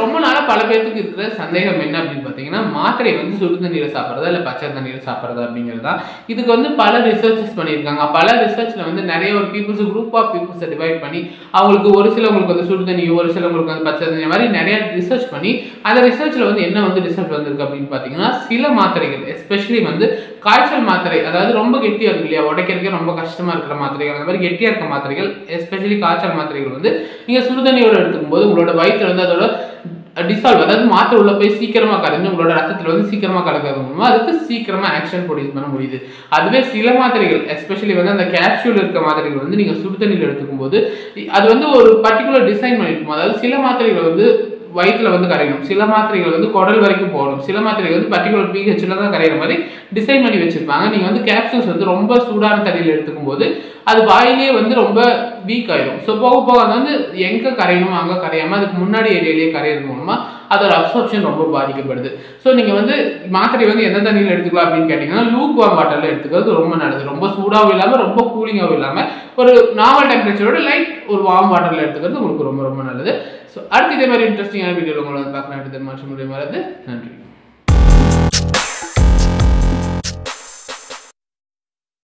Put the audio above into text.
ரொம்ப நாளாக பல பேர்த்துக்கு இருக்கிற சந்தேகம் என்ன அப்படின்னு பார்த்தீங்கன்னா மாத்திரை வந்து சுடு தண்ணீரை சாப்பிட்றதா இல்லை பச்சை தண்ணீரை சாப்பிட்றதா அப்படிங்கிறது தான் இதுக்கு வந்து பல ரிசர்ச்சஸ் பண்ணியிருக்காங்க பல ரிசர்ச்சில் வந்து நிறைய ஒரு பீப்புள்ஸ் குரூப் ஆஃப் பீப்புள்ஸை டிவைட் பண்ணி அவங்களுக்கு ஒரு சிலவங்களுக்கு வந்து சுடு தண்ணி ஒரு சிலவங்களுக்கு வந்து பச்சை தண்ணி மாதிரி நிறைய ரிசர்ச் பண்ணி அந்த ரிசர்ச்சில் வந்து என்ன வந்து ரிசல்ட் வந்திருக்கு அப்படின்னு பார்த்தீங்கன்னா சில மாத்திரைகள் எஸ்பெஷலி வந்து காய்ச்சல் மாத்திரை அதாவது ரொம்ப கெட்டியாக இருக்கு இல்லையா உடைக்கிறதுக்கே ரொம்ப கஷ்டமாக இருக்கிற மாத்திரைகள் அந்த மாதிரி கெட்டியாக இருக்க மாத்திரைகள் எஸ்பெஷலி காய்ச்சல் மாத்திரைகள் வந்து நீங்கள் சுடுதண்ணியோட எடுத்துக்கும் போது உங்களோட வயிற்றுல வந்து அதோட டிசால்வ் அதாவது மாத்திரை உள்ள போய் சீக்கிரமா கரைஞ்சு உங்களோட ரத்தத்தில் வந்து சீக்கிரமா கலக்கிறது மூலமா அதுக்கு சீக்கிரமா ஆக்ஷன் ப்ரொடியூஸ் பண்ண முடியுது அதுவே சில மாத்திரைகள் எஸ்பெஷலி வந்து அந்த கேப்சூல் இருக்க மாத்திரைகள் வந்து நீங்க சுடுதண்ணியில் எடுத்துக்கும் போது அது வந்து ஒரு பர்டிகுலர் டிசைன் பண்ணிருக்கும் அதாவது சில மாத்திரைகள் வந்து வயிற்றுல வந்து கரையணும் சில மாத்திரைகள் வந்து குடல் வரைக்கும் போகணும் சில மாத்திரைகள் வந்து பர்டிகுலர் பிஹெச்ல தான் கரையிற மாதிரி டிசைன் பண்ணி வச்சிருப்பாங்க நீங்க வந்து கேப்சூல்ஸ் வந்து ரொம்ப சூடான தண்ணியில் எடுத்துக்கும் போது அது வாயிலே வந்து ரொம்ப வீக் ஆயிடும் ஸோ போக போக அது வந்து எங்க கரையணுமோ அங்கே கரையாம அதுக்கு முன்னாடி ஏரியாலேயே கரையிறது மூலமா அதோட அப்சர்ப்ஷன் ரொம்ப பாதிக்கப்படுது ஸோ நீங்க வந்து மாத்திரை வந்து எந்த தண்ணியில் எடுத்துக்கலாம் அப்படின்னு கேட்டிங்கன்னா லூக் வாம் வாட்டர்ல எடுத்துக்கிறது ரொம்ப நல்லது ரொம்ப சூடாகவும் இல்லாமல் ரொம்ப கூலிங்காகவும் இல்லாமல் ஒரு நார்மல் டெம்பரேச்சரோட லைட் ஒரு வார்ம் வாட்டர்ல எடுத்துக்கிறது உங்களுக்கு ரொம்ப ரொம்ப நல்லது ஸோ அடுத்து இதே மாதிரி இன்ட்ரெஸ்டிங்கான வீடியோ உங்களை வந்து பார்க்கலாம் அடுத்த மாற்றம் முடியும் வரது நன்றி